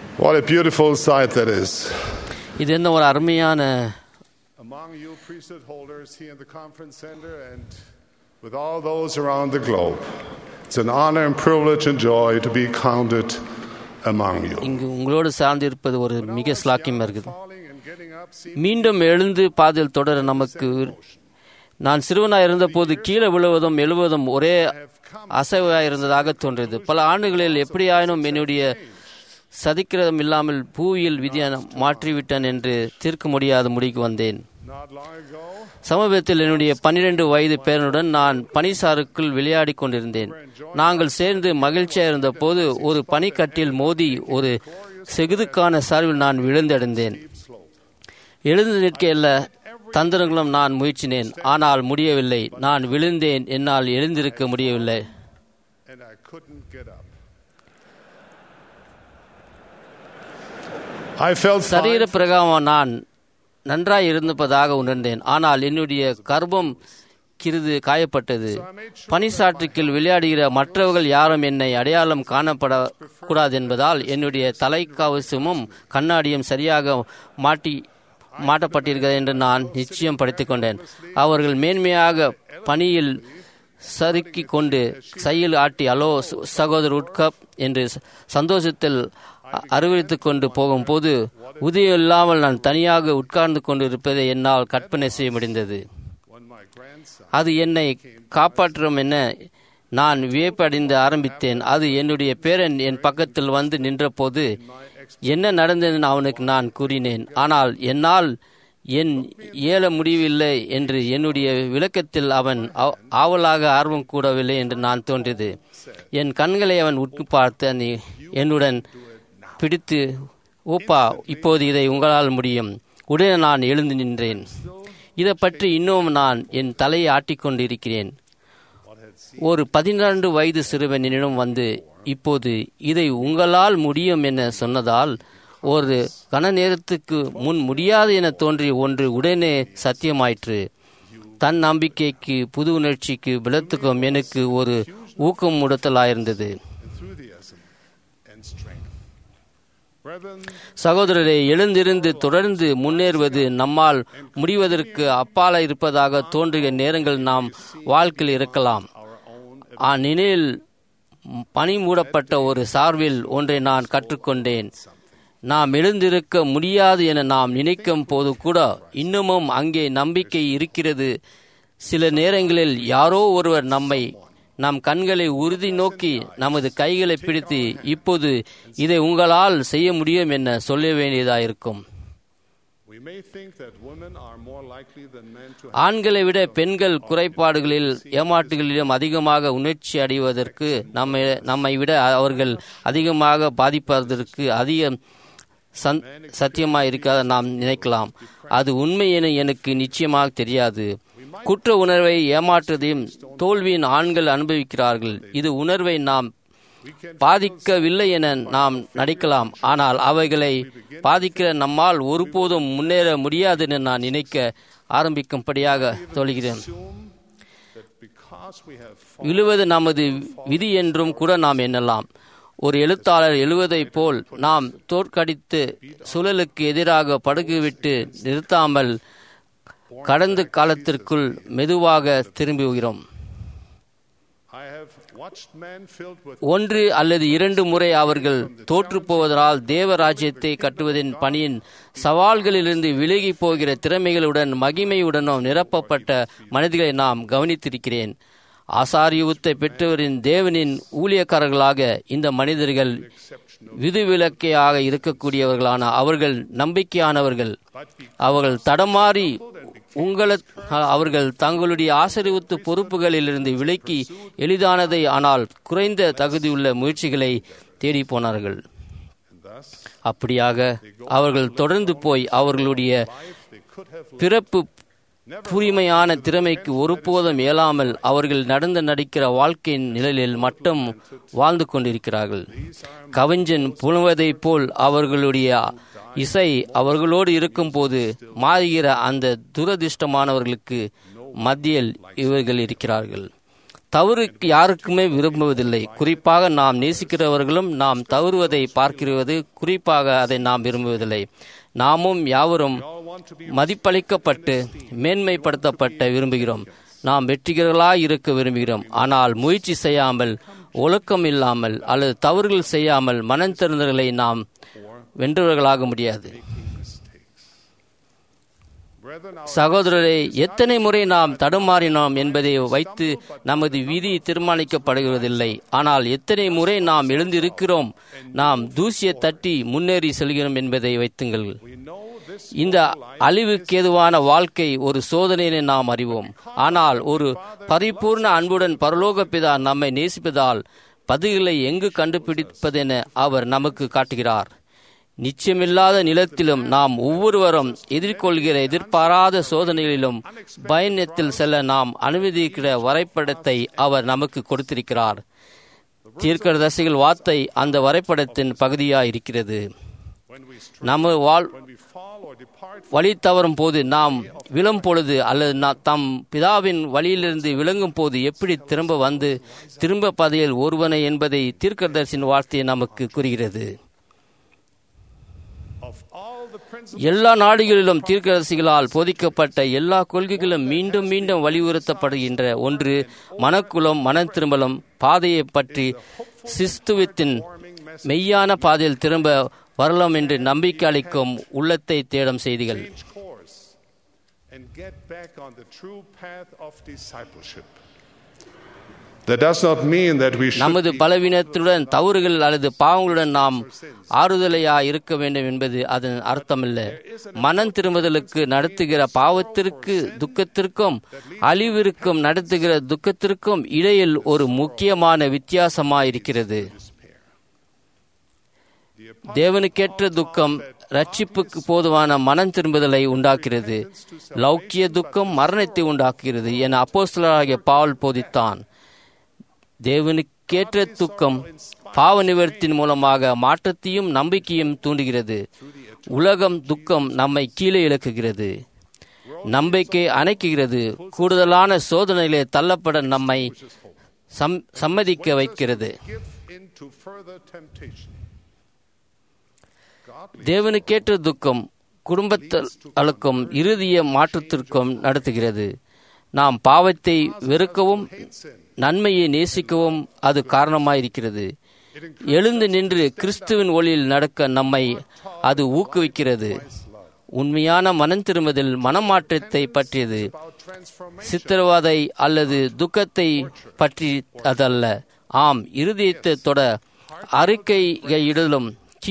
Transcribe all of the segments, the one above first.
What a beautiful sight that is. இது என்ன ஒரு அருமையான Among you priesthood holders here in the conference center and with all those around the globe, it's an honor and privilege and joy to be counted among you. இங்கு உங்களோடு சார்ந்து இருப்பது ஒரு மிக ஸ்லாக்கியமா இருக்குது Falling and getting up seems மீண்டும் எழுந்து பாதையில் தொடர நமக்கு நான் சிறுவனாய் இருந்தபோது கீழே விழுவதும் எழுவதும் ஒரே அசைவாய் இருந்ததாக தோன்றியது பல ஆண்டுகளில் எப்படியாயினும் என்னுடைய சதிக்கிரதம் இல்லாமல் பூவியில் விதியை மாற்றிவிட்டேன் என்று தீர்க்க முடியாத முடிவுக்கு வந்தேன் not long ago. சமீபத்தில் என்னுடைய பன்னிரண்டு வயது பேரனுடன் நான் பனிசாருக்குள் விளையாடி கொண்டிருந்தேன் நாங்கள் சேர்ந்து மகிழ்ச்சியாக இருந்தபோது ஒரு பனிக்கட்டில் மோதி ஒரு செகுதுக்கான சார்பில் நான் விழுந்தடைந்தேன் எழுந்து நிற்க எல்லா தந்திரங்களும் நான் முயற்சினேன் ஆனால் முடியவில்லை நான் விழுந்தேன் என்னால் எழுந்திருக்க முடியவில்லை and I couldn't get up. I felt சரீர fine. பிரகாரம் நான் நன்றாய் இருந்ததாக உணர்ந்தேன் ஆனால் என்னுடைய கர்ப்பம் கிருது காயப்பட்டது பனிசாற்றுக்கில் விளையாடுகிற மற்றவர்கள் யாரும் என்னை அடையாளம் காணப்படக்கூடாது என்பதால் என்னுடைய தலைக்கவசமும் கண்ணாடியும் சரியாக மாட்டி மாட்டப்பட்டிருக்கிறது என்று நான் நிச்சயம் படித்துக் கொண்டேன் அவர்கள் மேன்மையாக பணியில் சறுக்கி கொண்டு சையில் ஆட்டி அலோ ச- சகோதரர் உட்கப் என்று ச- சந்தோஷத்தில் அ- அறிவித்துக் கொண்டு போகும்போது உதயம் இல்லாமல் நான் தனியாக உட்கார்ந்து கொண்டு இருப்பதை என்னால் கற்பனை செய்ய முடிந்தது When my grandson அது என்னை காப்பாற்றும் என நான் வியப்படைந்து ஆரம்பித்தேன் அது என்னுடைய பேரன் என் பக்கத்தில் வந்து நின்றபோது என்ன நடந்தது அவனுக்கு நான் கூறினேன் ஆனால் என்னால் என் இயல முடியவில்லை என்று என்னுடைய விளக்கத்தில் அவன் ஆ- ஆவலாக ஆர்வம் கூடவில்லை என்று நான் தோன்றியது என் கண்களை அவன் உற்று பார்த்து அந்த என்னுடன் பிடித்து ஓப்பா இப்போது இதை உங்களால் முடியும் உடனே நான் எழுந்து நின்றேன் இதை பற்றி இன்னும் நான் என் தலையை ஆட்டிக்கொண்டு இருக்கிறேன் ஒரு பதினான்கு வயது சிறுவன் என்னிடம் வந்து இப்போது இதை உங்களால் முடியும் என சொன்னதால் ஒரு கன நேரத்துக்கு முன் முடியாது என தோன்றிய ஒன்று உடனே சத்தியமாயிற்று தன் நம்பிக்கைக்கு புது உணர்ச்சிக்கு பலத்துக்கும் எனக்கு ஒரு ஊக்கம் உடுத்தலாயிருந்தது enthusiasm and strength. Brethren, சகோதரரை எழுந்திருந்து தொடர்ந்து முன்னேறுவது நம்மால் முடிவதற்கு அப்பால இருப்பதாக தோன்றிய நேரங்கள் நாம் வாழ்க்கையில் இருக்கலாம் அந்நிலையில் பனி மூடப்பட்ட ஒரு சார்பில் ஒன்றை நான் கற்றுக்கொண்டேன் நாம் எழுந்திருக்க முடியாது என நாம் நினைக்கும் போது கூட இன்னமும் அங்கே நம்பிக்கை இருக்கிறது சில நேரங்களில் யாரோ ஒருவர் நம்மை நம் கண்களை உறுதி நோக்கி நமது கைகளை பிடித்து இப்போது இதை உங்களால் செய்ய முடியும் என சொல்ல வேண்டியதாயிருக்கும் we may think that women are more likely than men to ஆண்களை விட பெண்கள் குறைபாடுகளில் ஏமாற்றுகளிலும் அதிகமாக உணர்ச்சி அடைவதற்கு நம்மை நம்மை விட அவர்கள் அதிகமாக பாதிப்பதற்கு அதிக சந் சத்தியமாக இருக்காத நாம் நினைக்கலாம் அது உண்மை என எனக்கு நிச்சயமாக தெரியாது குற்ற உணர்வை ஏமாற்றுவதையும் தோல்வியின் ஆண்கள் அனுபவிக்கிறார்கள் இது உணர்வை நாம் பாதிக்கவில்லை என நாம் நடிக்கலாம் ஆனால் அவைகளை பாதிக்கிற நம்மால் ஒருபோதும் முன்னேற முடியாது என நான் நினைக்க ஆரம்பிக்கும்படியாக சொல்கிறேன் assume that because we have விழுவது நமது விதி என்றும் கூட நாம் எண்ணலாம் ஒரு எழுத்தாளர் எழுவதைப் போல் நாம் தோற்கடித்து சுழலுக்கு எதிராக படகுவிட்டு நிறுத்தாமல் கடந்த காலத்திற்குள் மெதுவாக திரும்புகிறோம் I have watched men filled with ஒன்று அல்லது இரண்டு முறை அவர்கள் தோற்றுப் போவதனால் தேவ ராஜ்யத்தை கட்டுவதின் பணியின் சவால்களிலிருந்து விலகி போகிற திறமைகளுடன் மகிமையுடனும் நிரப்பப்பட்ட மனிதர்களை நாம் கவனித்திருக்கிறேன் ஆசாரியுத்தை பெற்றவரின் தேவனின் ஊழியக்காரர்களாக இந்த மனிதர்கள் விதிவிலக்கையாக இருக்கக்கூடியவர்களான அவர்கள் நம்பிக்கையானவர்கள் அவர்கள் தடமாறி உங்கள அவர்கள் தங்களுடைய ஆசரிவுத்து பொறுப்புகளிலிருந்து விலக்கி எளிதானதை ஆனால் குறைந்த தகுதியுள்ள முயற்சிகளை தேடி போனார்கள் and thus அப்படியாக அவர்கள் தொடர்ந்து போய் அவர்களுடைய they could have பிறப்பு புரிமையான திறமைக்கு ஒருபோதும் இயலாமல் அவர்கள் நடந்து நடிக்கிற வாழ்க்கையின் நிழலில் மட்டும் வாழ்ந்து கொண்டிருக்கிறார்கள் கவிஞன் புணுவதைப் போல் அவர்களுடைய இசை அவர்களோடு இருக்கும்போது மாறுகிற அந்த துரதிர்ஷ்டமானவர்களுக்கு மத்தியில் இவர்கள் இருக்கிறார்கள் தவறு யாருக்குமே விரும்புவதில்லை குறிப்பாக நாம் நேசிக்கிறவர்களும் நாம் தவறுவதை பார்க்கிறது குறிப்பாக அதை நாம் விரும்புவதில்லை நாமும் யாவரும் மதிப்பளிக்கப்பட்டு மேன்மைப்படுத்தப்பட்ட விரும்புகிறோம் நாம் வெற்றிகர்களாய் இருக்க விரும்புகிறோம் ஆனால் முயற்சி செய்யாமல் ஒழுக்கம் இல்லாமல் அல்லது தவறுகள் செய்யாமல் மனம் திறந்தவர்களை நாம் வென்றவர்களாக முடியாது Brethren, our சகோதரரை எத்தனை முறை நாம் தடுமாறினோம் என்பதை வைத்து நமது விதி தீர்மானிக்கப்படுவதில்லை ஆனால் எத்தனை முறை நாம் எழுந்திருக்கிறோம் நாம் தூசியை தட்டி முன்னேறி செல்கிறோம் என்பதை வைத்துங்கள் we know this இந்த அழிவுக்கேதுவான வாழ்க்கை ஒரு சோதனையை நாம் அறிவோம் ஆனால் ஒரு பரிபூர்ண அன்புடன் பரலோக பிதா நம்மை நேசிப்பதால் பதில்களை எங்கு கண்டுபிடிப்பதென அவர் நமக்கு காட்டுகிறார் நிச்சயமில்லாத நிலத்திலும் நாம் ஒவ்வொருவரும் எதிர்கொள்கிற எதிர்பாராத சோதனைகளிலும் பயணத்தில் செல்ல நாம் அனுமதிக்கிற வரைபடத்தை அவர் நமக்கு கொடுத்திருக்கிறார் தீர்க்கதரிசிகள் வார்த்தை அந்த வரைபடத்தின் பகுதியாக இருக்கிறது when we stray, நம்ம வாழ் when we fall or depart from வழி தவறும் போது நாம் விழும் பொழுது அல்லது நா- தம் பிதாவின் வழியிலிருந்து விளங்கும் போது எப்படி திரும்ப வந்து திரும்ப பதையில் ஒருவனை என்பதை தீர்க்கதரிசின் வார்த்தை நமக்கு கூறுகிறது of all the principles எல்லா நாடுகளிலும் தீர்க்கதரிசிகளால் போதிக்கப்பட்ட எல்லா கொள்கைகளும் மீண்டும் மீண்டும் வலியுறுத்தப்படுகின்ற ஒன்று மனக்குலம் மன திரும்பலும் பாதையை பற்றி சிஸ்துவத்தின் மெய்யான பாதையில் திரும்ப வரலாம் என்று நம்பிக்கை அளிக்கும் உள்ளத்தை தேடும் செய்திகள் change course and get back on the true path of discipleship. That does not mean that we should நமது be பலவீனத்துடன் தவறுகள் அல்லது பாவங்களுடன் நாம் ஆறுதலையா இருக்க வேண்டும் என்பது அதன் அர்த்தமல்ல மனம் திரும்புதலுக்கு நடத்துகிற பாவத்திற்கு துக்கத்திற்கும் அழிவிற்கும் நடத்துகிற துக்கத்திற்கும் இடையில் ஒரு முக்கியமான வித்தியாசமாயிருக்கிறது தேவனுக்கேற்ற துக்கம் ரட்சிப்புக்கு போதுமான மனம் திரும்புதலை உண்டாக்குகிறது லௌக்கிய துக்கம் மரணத்தை உண்டாக்குகிறது என அப்போஸ்தலராகிய பாவல் போதித்தான் தேவனுக்கேற்ற துக்கம் பாவ நிவர்த்தியின் மூலமாக மாற்றத்தையும் நம்பிக்கையும் தூண்டுகிறது உலகம் துக்கம் நம்மை கீழே இழக்குகிறது நம்பிக்கை அணைக்குகிறது கூடுதலான சோதனைகளை தள்ளப்பட நம்மை சம்- சம்மதிக்க வைக்கிறது give in to further temptation. Godly தேவனுக்கேற்ற துக்கம் குடும்பத்தலுக்கும் இறுதிய மாற்றத்திற்கும் நடத்துகிறது நாம் பாவத்தை வெறுக்கவும் நன்மையை நேசிக்கவும் அது காரணமாயிருக்கிறது எழுந்து நின்று கிறிஸ்துவின் ஒளியில் நடக்க நம்மை அது ஊக்குவிக்கிறது உண்மையான மனம் திரும்புதல் மனமாற்றத்தை பற்றியது about transformation. சித்திரவாதை அல்லது துக்கத்தை பற்றி அதல்ல ஆம் இருதயத்தை தொட அறிக்கையிடலும்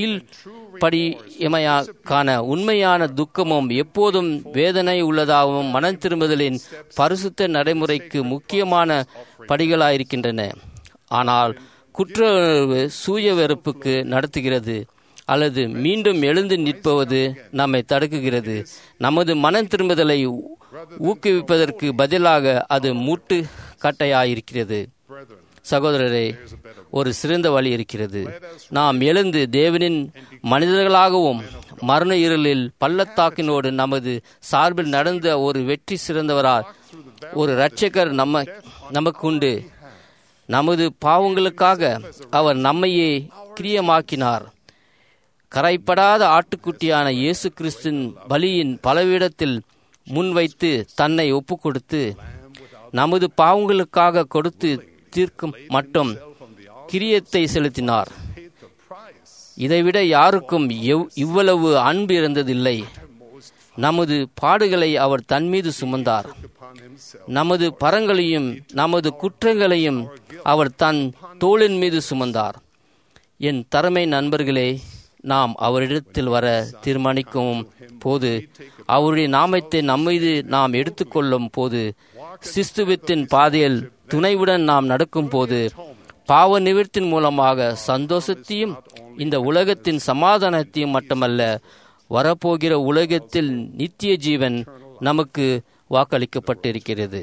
கீழ்ப்படியமையாக்கான உண்மையான துக்கமும் எப்போதும் வேதனை உள்ளதாகவும் மனம் திரும்புதலின் பரிசுத்த நடைமுறைக்கு முக்கியமான படிகளாயிருக்கின்றன ஆனால் குற்ற உணர்வு சூய வெறுப்புக்கு நடத்துகிறது அல்லது மீண்டும் எழுந்து நிற்பவது நம்மை தடுக்குகிறது நமது மனம் திரும்புதலை ஊக்குவிப்பதற்கு பதிலாக அது மூட்டு கட்டையாயிருக்கிறது Brethren, சகோதரரே ஒரு சிறந்த வழி இருக்கிறது நாம் எழுந்து தேவனின் மனிதர்களாகவும் மரண இருளில் பள்ளத்தாக்கினோடு நமது சார்பில் நடந்த ஒரு வெற்றி சிறந்தவரால் ஒரு இரட்சகர் நம்ம நமக்குண்டு நமது பாவங்களுக்காக அவர் நம்மையே கிரியமாக்கினார் கரைப்படாத ஆட்டுக்குட்டியான இயேசு கிறிஸ்தின் பலியின் பலவிடத்தில் முன்வைத்து தன்னை ஒப்புக் கொடுத்து நமது பாவங்களுக்காக கொடுத்து தீர்க்கும் மட்டும் கிரியத்தை செலுத்தினார் paid the price. இதைவிட யாருக்கும் எவ்- இவ்வளவு அன்பு இருந்ததில்லை நமது பாடுகளை அவர் தன்மீது சுமந்தார் upon himself. நமது பரங்களையும் நமது குற்றங்களையும் அவர் தன் தோளின் மீது சுமந்தார் என் தரமை நண்பர்களே நாம் அவரிடத்தில் வர தீர்மானிக்கும் போது அவருடைய நாமத்தை நம்மீது நாம் எடுத்துக்கொள்ளும் போது சிஸ்துவத்தின் பாதையில் துணைவுடன் நாம் நடக்கும் போது பாவ நிவர்த்தின் மூலமாக சந்தோஷத்தையும் இந்த உலகத்தின் சமாதானத்தையும் மட்டுமல்ல வரப்போகிற உலகத்தில் நித்திய ஜீவன் நமக்கு வாக்களிக்கப்பட்டிருக்கிறது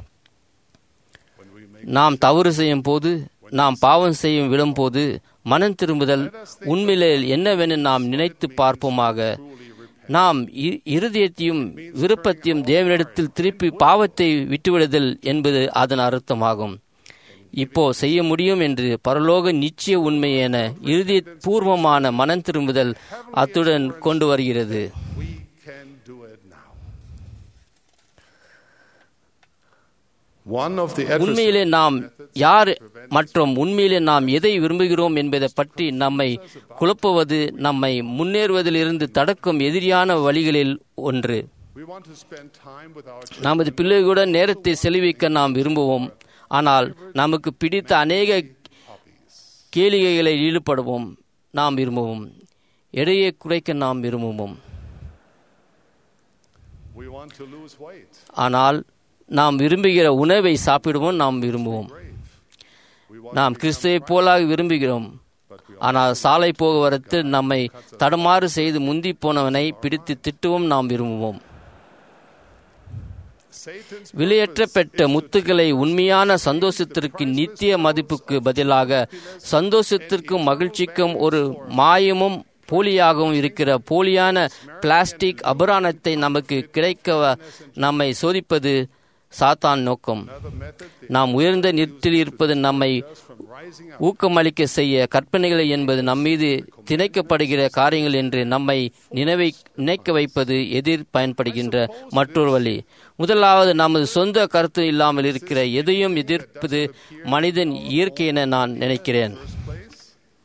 நாம் தவறு செய்யும் போது நாம் பாவம் செய்யும் விடும்போது மனம் திரும்புதல் உண்மையிலே என்னவென நாம் நினைத்து பார்ப்போமாக நாம் இ- இருதயத்தையும் விருப்பத்தையும் தேவனிடத்தில் திருப்பி பாவத்தை விட்டுவிடுதல் என்பது அதன் அர்த்தமாகும் இப்போ செய்ய முடியும் என்று பரலோக நிச்சய உண்மை என இறுதி பூர்வமான மனம் திரும்புதல் அத்துடன் கொண்டு வருகிறது We can do it now. One of the உண்மையிலே நாம் யார் மற்றும் உண்மையிலே நாம் எதை விரும்புகிறோம் என்பதை பற்றி நம்மை குழப்புவது நம்மை முன்னேறுவதிலிருந்து தடுக்கும் எதிரியான வழிகளில் ஒன்று we want to spend time with our children. நமது பிள்ளைகளுடன் நேரத்தை செலவிக்க நாம் விரும்புவோம் ஆனால் நமக்கு பிடித்த அநேக கேளிகைகளை ஈடுபடுவோம் நாம் விரும்புவோம் எடையை குறைக்க நாம் விரும்புவோம் We want to lose weight. ஆனால் நாம் விரும்புகிற உணவை சாப்பிடுவோம் நாம் விரும்புவோம் Brave. We want நாம் கிறிஸ்துவை போலாக விரும்புகிறோம் ஆனால் சாலை போக்குவரத்து நம்மை தடுமாறு செய்து முந்தி போனவனை பிடித்து திட்டுவோம் நாம் விரும்புவோம் Satan's விலையேற்றப்பட்ட முத்துக்களை உண்மையான சந்தோஷத்திற்கு நித்திய மதிப்புக்கு பதிலாக சந்தோஷத்திற்கும் மகிழ்ச்சிக்கும் ஒரு மாயமும் போலியாகவும் இருக்கிற போலியான பிளாஸ்டிக் அபராணத்தை நமக்கு கிடைக்க நம்மை சோதிப்பது சாத்தான் நோக்கம் another method that நாம் உயர்ந்த நிறுத்தில் இருப்பது நம்மை from rising up ஊக்கமளிக்க செய்ய கற்பனைகளை என்பது நம்மீது திணைக்கப்படுகிற காரியங்கள் என்று நம்மை நினைவை நினைக்க வைப்பது எதிர் பயன்படுகின்ற மற்றொரு வழி முதலாவது நமது சொந்த கருத்து இல்லாமல் இருக்கிற எதையும் எதிர்ப்பது மனிதன் இயற்கை என நான் நினைக்கிறேன் first place.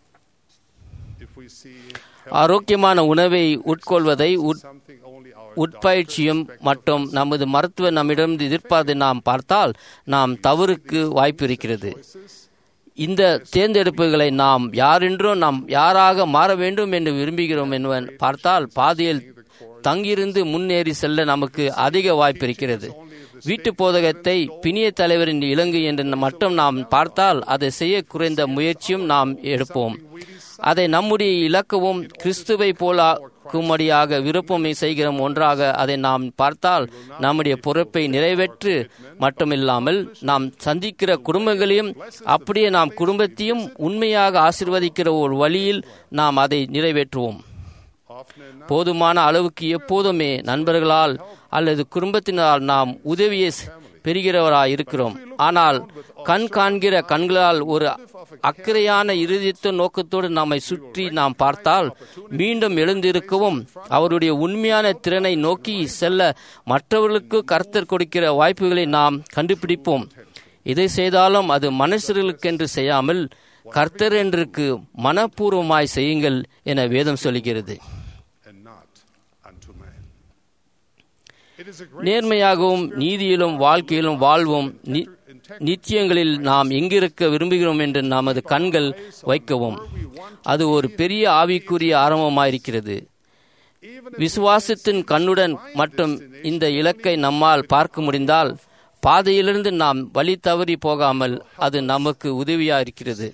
If we see ஆரோக்கியமான உணவை உட்கொள்வதை உட் something only our உட்பயிற்சியும் மற்றும் நமது மருத்துவ நம்மிடம் எதிர்பார்த்து நாம் பார்த்தால் நாம் தவறுக்கு வாய்ப்பு இருக்கிறது இந்த தேர்ந்தெடுப்புகளை நாம் யாரென்றோ நாம் யாராக மாற வேண்டும் என்று விரும்புகிறோம் என்பவன் பார்த்தால் பாதையில் தங்கியிருந்து முன்னேறி செல்ல நமக்கு அதிக வாய்ப்பு இருக்கிறது வீட்டு போதகத்தை பிணிய தலைவரின் இலங்கை என்று மட்டும் நாம் பார்த்தால் அதை செய்ய குறைந்த முயற்சியும் நாம் எடுப்போம் அதை நம்முடைய இலக்கவும் கிறிஸ்துவை போலாக்கும்படியாக விருப்பம் செய்கிற ஒன்றாக அதை நாம் பார்த்தால் நம்முடைய பொறுப்பை நிறைவேற்று மட்டுமில்லாமல் நாம் சந்திக்கிற குடும்பங்களையும் அப்படியே நாம் குடும்பத்தையும் உண்மையாக ஆசிர்வதிக்கிற ஒரு வழியில் நாம் அதை நிறைவேற்றுவோம் often enough போதுமான அளவுக்கு எப்போதுமே நண்பர்களால் அல்லது குடும்பத்தினரால் நாம் உதவியை பெறுகிறவராய் இருக்கிறோம் ஆனால் கண் காண்கிற கண்களால் ஒரு அக்கறையான இறுதித்த நோக்கத்தோடு நம்மை சுற்றி நாம் பார்த்தால் மீண்டும் எழுந்திருக்கவும் அவருடைய உண்மையான திறனை நோக்கி செல்ல மற்றவர்களுக்கு கர்த்தர் கொடுக்கிற வாய்ப்புகளை நாம் கண்டுபிடிப்போம் இதை செய்தாலும் அது மனுஷர்களுக்கென்று செய்யாமல் கர்த்தர் என்றுக்கு மனப்பூர்வமாய் செய்யுங்கள் என வேதம் சொல்கிறது and not unto man. It is a great நேர்மையாகவும் நீதியிலும் வாழ்க்கையிலும் வாழ்வோம் நி- நித்தியங்களில் நாம் எங்கிருக்க விரும்புகிறோம் என்று நமது கண்கள் வைக்கவும் அது ஒரு பெரிய ஆவிக்குரிய ஆரம்பமாயிருக்கிறது even விசுவாசத்தின் கண்ணுடன் மட்டும் இந்த இலக்கை நம்மால் பார்க்க முடிந்தால் பாதையிலிருந்து நாம் வழி தவறி போகாமல் அது நமக்கு உதவியா இருக்கிறது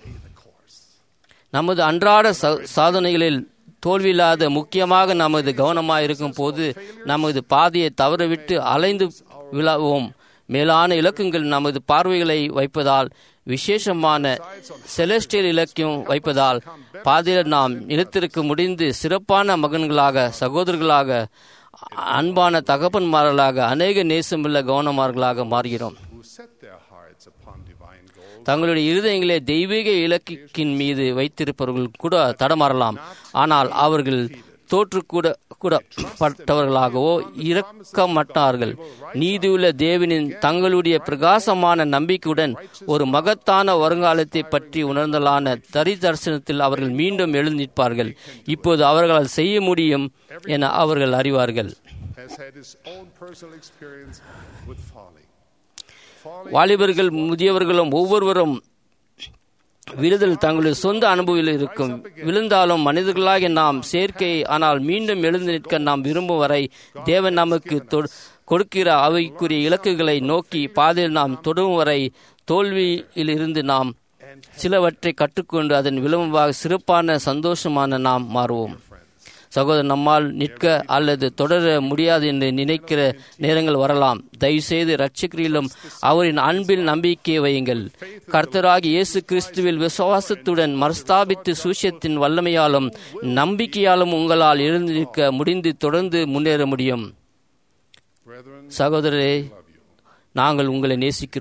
நமது அன்றாட ச- சாதனைகளில் தோல்வியில்லாத முக்கியமாக நமது கவனமாக இருக்கும் போது நமது பாதையை தவறவிட்டு அலைந்து விழாவோம் மேலான இலக்குகள் நமது பார்வைகளை வைப்பதால் விசேஷமான செலஸ்டியல் இலக்கியம் வைப்பதால் பாதையில் நாம் நிலத்திற்கு முடிந்து சிறப்பான மகன்களாக சகோதரர்களாக அன்பான தகப்பன்மார்களாக அநேக நேசமுள்ள கவனமார்களாக மாறுகிறோம் who set their hearts upon divine goals தங்களுடைய இருதயங்களை தெய்வீக இலக்கின் மீது வைத்திருப்பவர்கள் கூட தடமாறலாம் ஆனால் அவர்கள் தோற்று கூட கூட பட்டவர்களாகவோ இருக்க மாட்டார்கள் நீதியுள்ள தேவனின் தங்களுடைய பிரகாசமான நம்பிக்கையுடன் ஒரு மகத்தான வருங்காலத்தை பற்றி உணர்ந்தலான தரி தரிசனத்தில் அவர்கள் மீண்டும் எழுந்து நிற்பார்கள் இப்போது அவர்களால் செய்ய முடியும் என அவர்கள் அறிவார்கள் has had his own personal experience with falling. Falling வாலிபர்கள் முதியவர்களும் ஒவ்வொருவரும் விழுதல் தங்களுடைய சொந்த அனுபவியில் இருக்கும் விழுந்தாலும் மனிதர்களாக நாம் சேர்க்கை ஆனால் மீண்டும் எழுந்து நிற்க நாம் விரும்பும் வரை தேவன் நமக்கு தொ- கொடுக்கிற அவைக்குரிய இலக்குகளை நோக்கி பாதையில் நாம் தொடும் வரை தோல்வியில் இருந்து நாம் சிலவற்றை கற்றுக்கொண்டு அதன் விளம்பமாக சிறப்பான சந்தோஷமான நாம் மாறுவோம் சகோதரர் நம்மால் நிற்க அல்லது தொடர முடியாது என்று நினைக்கிற நேரங்கள் வரலாம் தயவுசெய்து இரட்சகரிலும் அவரின் அன்பில் நம்பிக்கை வையுங்கள் கர்த்தராகி இயேசு கிறிஸ்துவில் விசுவாசத்துடன் மறுஸ்தாபித்து சூசியத்தின் வல்லமையாலும் நம்பிக்கையாலும் உங்களால் எழுந்து நிற்க முடிந்து தொடர்ந்து முன்னேற முடியும் brethren, சகோதரரே நாங்கள் உங்களை நேசிக்கிறோம்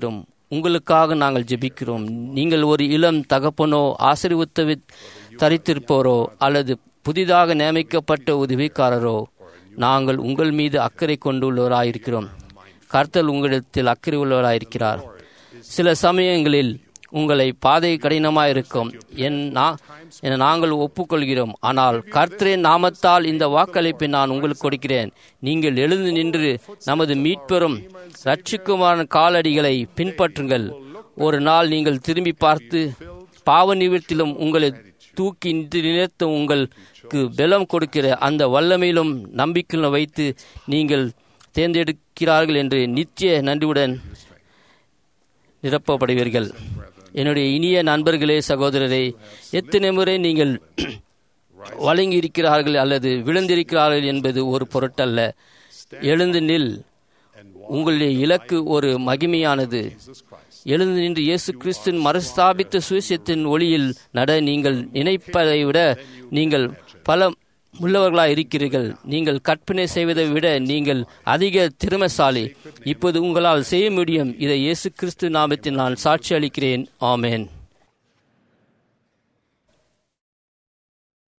உங்களுக்காக நாங்கள் ஜெபிக்கிறோம் நீங்கள் ஒரு இளம் தகப்பனோ ஆசீர்வத்தை தரித்திருப்போரோ அல்லது புதிதாக நியமிக்கப்பட்ட உதவிக்காரரோ நாங்கள் உங்கள் மீது அக்கறை கொண்டுள்ளவராயிருக்கிறோம் கர்த்தர் உங்களிடத்தில் அக்கறை உள்ளவராயிருக்கிறார் சில சமயங்களில் உங்களை பாதை கடினமாக இருக்கும் என் நா- என நாங்கள் ஒப்புக்கொள்கிறோம் ஆனால் கர்த்தரின் நாமத்தால் இந்த வாக்களிப்பை நான் உங்களுக்கு கொடுக்கிறேன் நீங்கள் எழுந்து நின்று நமது மீட்பெறும் ரட்சிக்குமான காலடிகளை பின்பற்றுங்கள் ஒரு நாள் நீங்கள் திரும்பி பார்த்து பாவ நிவர்த்திலும் உங்களை தூக்கி நிறுத்த உங்களுக்கு பலம் கொடுக்கிற அந்த வல்லமையிலும் நம்பிக்கையிலும் வைத்து நீங்கள் தேர்ந்தெடுக்கிறார்கள் என்று நிச்சய நன்றியுடன் நிரப்பப்படுவீர்கள் என்னுடைய இனிய நண்பர்களே சகோதரரே எத்தனை முறை நீங்கள் வழங்கி இருக்கிறார்கள் அல்லது விழுந்திருக்கிறார்கள் என்பது ஒரு பொருட்டல்ல எழுந்து நில் உங்களுடைய இலக்கு ஒரு மகிமையானது எழுந்து நின்று இயேசு கிறிஸ்துவின் மறுஸ்தாபித்த சுவிசேஷத்தின் ஒளியில் நட நீங்கள் நினைப்பதை விட நீங்கள் பல உள்ளவர்களாக இருக்கிறீர்கள் நீங்கள் கற்பனை செய்வதை விட நீங்கள் அதிக திறமசாலி இப்போது உங்களால் செய்ய முடியும் இதை இயேசு கிறிஸ்து நாமத்தில் நான் சாட்சி அளிக்கிறேன் ஆமென்